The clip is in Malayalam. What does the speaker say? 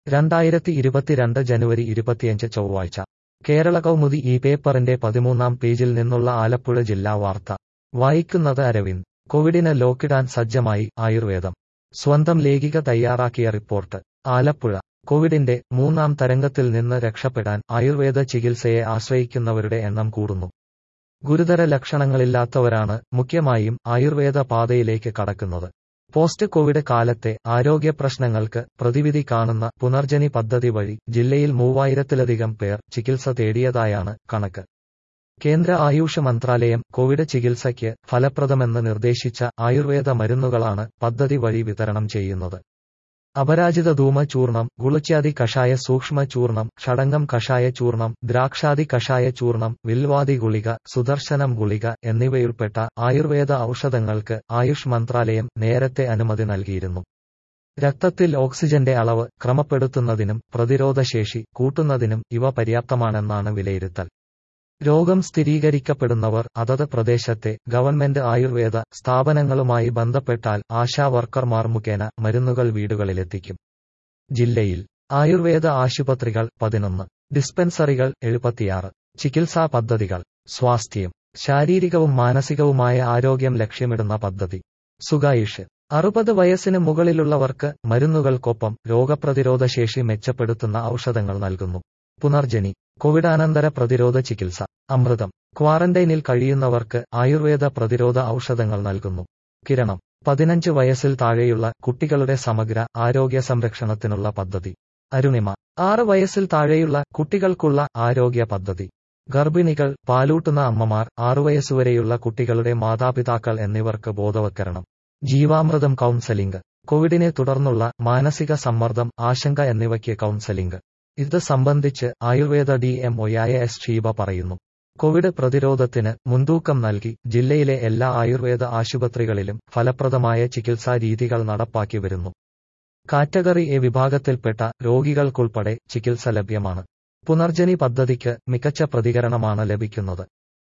രണ്ടായിരത്തി ഇരുപത്തിരണ്ട് ജനുവരി ഇരുപത്തിയഞ്ച് ചൊവ്വാഴ്ച കേരള കൗമുദി ഈ പേപ്പറിന്റെ പതിമൂന്നാം പേജിൽ നിന്നുള്ള ആലപ്പുഴ ജില്ലാ വാർത്ത വായിക്കുന്നത് അരവിന്ദ് കോവിഡിന് ലോക്കിടാൻ സജ്ജമായി ആയുർവേദം സ്വന്തം ലേഖിക തയ്യാറാക്കിയ റിപ്പോർട്ട് ആലപ്പുഴ കോവിഡിന്റെ മൂന്നാം തരംഗത്തിൽ നിന്ന് രക്ഷപ്പെടാൻ ആയുർവേദ ചികിത്സയെ ആശ്രയിക്കുന്നവരുടെ എണ്ണം കൂടുന്നു ഗുരുതര ലക്ഷണങ്ങളില്ലാത്തവരാണ് മുഖ്യമായും ആയുർവേദ പാതയിലേക്ക് കടക്കുന്നത് പോസ്റ്റ് കോവിഡ് കാലത്തെ ആരോഗ്യ പ്രശ്നങ്ങൾക്ക് പ്രതിവിധി കാണുന്ന പുനർജനി പദ്ധതി വഴി ജില്ലയിൽ മൂവായിരത്തിലധികം പേർ ചികിത്സ തേടിയതായാണ് കണക്ക് കേന്ദ്ര ആയുഷ് മന്ത്രാലയം കോവിഡ് ചികിത്സയ്ക്ക് ഫലപ്രദമെന്ന് നിർദ്ദേശിച്ച ആയുർവേദ മരുന്നുകളാണ് പദ്ധതി വഴി വിതരണം ചെയ്യുന്നത് അപരാജിത ധൂമ ചൂർണം ഗുളിച്ചാതി കഷായ സൂക്ഷ്മ ചൂർണം ഷടങ്കം കഷായ ചൂർണം ദ്രാക്ഷാതി കഷായ ചൂർണം വിൽവാതി ഗുളിക സുദർശനം ഗുളിക എന്നിവയുൾപ്പെട്ട ആയുർവേദ ഔഷധങ്ങൾക്ക് ആയുഷ് മന്ത്രാലയം നേരത്തെ അനുമതി നൽകിയിരുന്നു രക്തത്തിൽ ഓക്സിജന്റെ അളവ് ക്രമപ്പെടുത്തുന്നതിനും പ്രതിരോധശേഷി കൂട്ടുന്നതിനും ഇവ പര്യാപ്തമാണെന്നാണ് വിലയിരുത്തൽ രോഗം സ്ഥിരീകരിക്കപ്പെടുന്നവർ അതത് പ്രദേശത്തെ ഗവൺമെന്റ് ആയുർവേദ സ്ഥാപനങ്ങളുമായി ബന്ധപ്പെട്ടാൽ ആശാ വർക്കർമാർ മുഖേന മരുന്നുകൾ വീടുകളിലെത്തിക്കും ജില്ലയിൽ ആയുർവേദ ആശുപത്രികൾ പതിനൊന്ന് ഡിസ്പെൻസറികൾ എഴുപത്തിയാറ് ചികിത്സാ പദ്ധതികൾ സ്വാസ്ഥ്യം ശാരീരികവും മാനസികവുമായ ആരോഗ്യം ലക്ഷ്യമിടുന്ന പദ്ധതി സുഖായുഷ് അറുപത് വയസ്സിന് മുകളിലുള്ളവർക്ക് മരുന്നുകൾക്കൊപ്പം രോഗപ്രതിരോധ ശേഷി മെച്ചപ്പെടുത്തുന്ന ഔഷധങ്ങൾ നൽകുന്നു പുനർജനി കോവിഡാനന്തര പ്രതിരോധ ചികിത്സ അമൃതം ക്വാറന്റൈനിൽ കഴിയുന്നവർക്ക് ആയുർവേദ പ്രതിരോധ ഔഷധങ്ങൾ നൽകുന്നു കിരണം പതിനഞ്ച് വയസ്സിൽ താഴെയുള്ള കുട്ടികളുടെ സമഗ്ര ആരോഗ്യ സംരക്ഷണത്തിനുള്ള പദ്ധതി അരുണിമ ആറ് വയസ്സിൽ താഴെയുള്ള കുട്ടികൾക്കുള്ള ആരോഗ്യ പദ്ധതി ഗർഭിണികൾ പാലൂട്ടുന്ന അമ്മമാർ ആറുവയസ്സുവരെയുള്ള കുട്ടികളുടെ മാതാപിതാക്കൾ എന്നിവർക്ക് ബോധവത്കരണം ജീവാമൃതം കൗൺസലിംഗ് കോവിഡിനെ തുടർന്നുള്ള മാനസിക സമ്മർദ്ദം ആശങ്ക എന്നിവയ്ക്ക് കൗൺസലിംഗ് ഇത് സംബന്ധിച്ച് ആയുർവേദ ഡി എം ഒയായ എസ് ഷീബ പറയുന്നു കോവിഡ് പ്രതിരോധത്തിന് മുൻതൂക്കം നൽകി ജില്ലയിലെ എല്ലാ ആയുർവേദ ആശുപത്രികളിലും ഫലപ്രദമായ ചികിത്സാ രീതികൾ നടപ്പാക്കി വരുന്നു കാറ്റഗറി എ വിഭാഗത്തിൽപ്പെട്ട രോഗികൾക്കുൾപ്പെടെ ചികിത്സ ലഭ്യമാണ് പുനർജനി പദ്ധതിക്ക് മികച്ച പ്രതികരണമാണ് ലഭിക്കുന്നത്